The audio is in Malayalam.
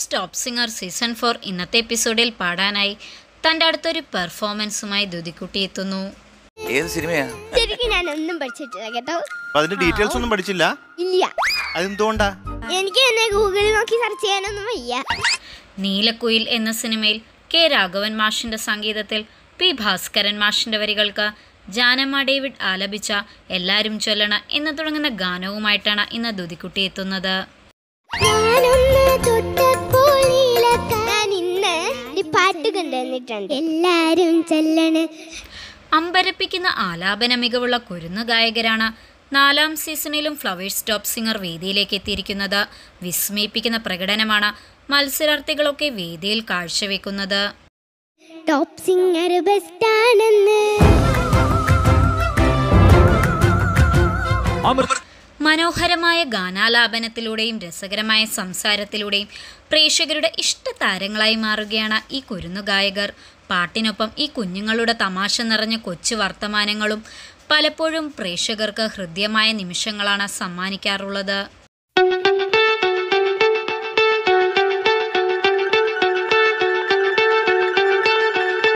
flowers top singer season four ഇന്നത്തെ എപ്പിസോഡിൽ പാടാനായി തൻ്റെ അടുത്തൊരു പെർഫോമൻസുമായി ദുതിക്കുട്ടി എത്തുന്നു ഏത് സിനിമയാ ശരിക്കും ഞാൻ ഒന്നും പഠിച്ചിട്ടില്ല കേട്ടോ അപ്പൊ അതിന്റെ ഡീറ്റെയിൽസ് ഒന്നും പഠിച്ചില്ല ഇല്ല അതെന്തുകൊണ്ടാ എനിക്ക് തന്നെ ഗൂഗിളിൽ നോക്കി സെർച്ച് ചെയ്യാനൊന്നും വയ്യ നീലക്കുയിൽ എന്ന സിനിമയിൽ കെ രാഘവൻ മാഷിന്റെ സംഗീതത്തിൽ പി ഭാസ്കരൻ മാഷിന്റെ വരികൾക്ക് ജാനമ്മ ഡേവിഡ് ആലപിച്ച എല്ലാരും ചൊല്ലണ എന്ന് തുടങ്ങുന്ന ഗാനവുമായിട്ടാണ് ഇന്ന് ദുതിക്കുട്ടി എത്തുന്നത് ഞാനൊന്ന് തൊട്ടപ്പോൾ നീലക്ക- ഞാൻ ഇന്ന് ഒരു പാട്ട് കൊണ്ടുവന്നിട്ടുണ്ട് എല്ലാരും ചെല്ലണ് അമ്പരപ്പിക്കുന്ന ആലാപന മികവുള്ള കുരുന്നു ഗായകരാണ് നാലാം സീസണിലും ഫ്ലവേഴ്സ് ടോപ്പ് സിംഗർ വേദിയിലേക്ക് എത്തിയിരിക്കുന്നത് വിസ്മയിപ്പിക്കുന്ന പ്രകടനമാണ് മത്സരാർത്ഥികളൊക്കെ വേദിയിൽ കാഴ്ചവെക്കുന്നത് ടോപ്പ് സിംഗർ ബെസ്റ്റാണെന്ന് മനോഹരമായ ഗാനാലാപനത്തിലൂടെയും രസകരമായ സംസാരത്തിലൂടെയും പ്രേക്ഷകരുടെ ഇഷ്ട താരങ്ങളായി മാറുകയാണ് ഈ കുരുന്നു ഗായകർ പാട്ടിനൊപ്പം ഈ കുഞ്ഞുങ്ങളുടെ തമാശ നിറഞ്ഞ കൊച്ചു വർത്തമാനങ്ങളും പലപ്പോഴും പ്രേക്ഷകർക്ക് ഹൃദ്യമായ നിമിഷങ്ങളാണ് സമ്മാനിക്കാറുള്ളത്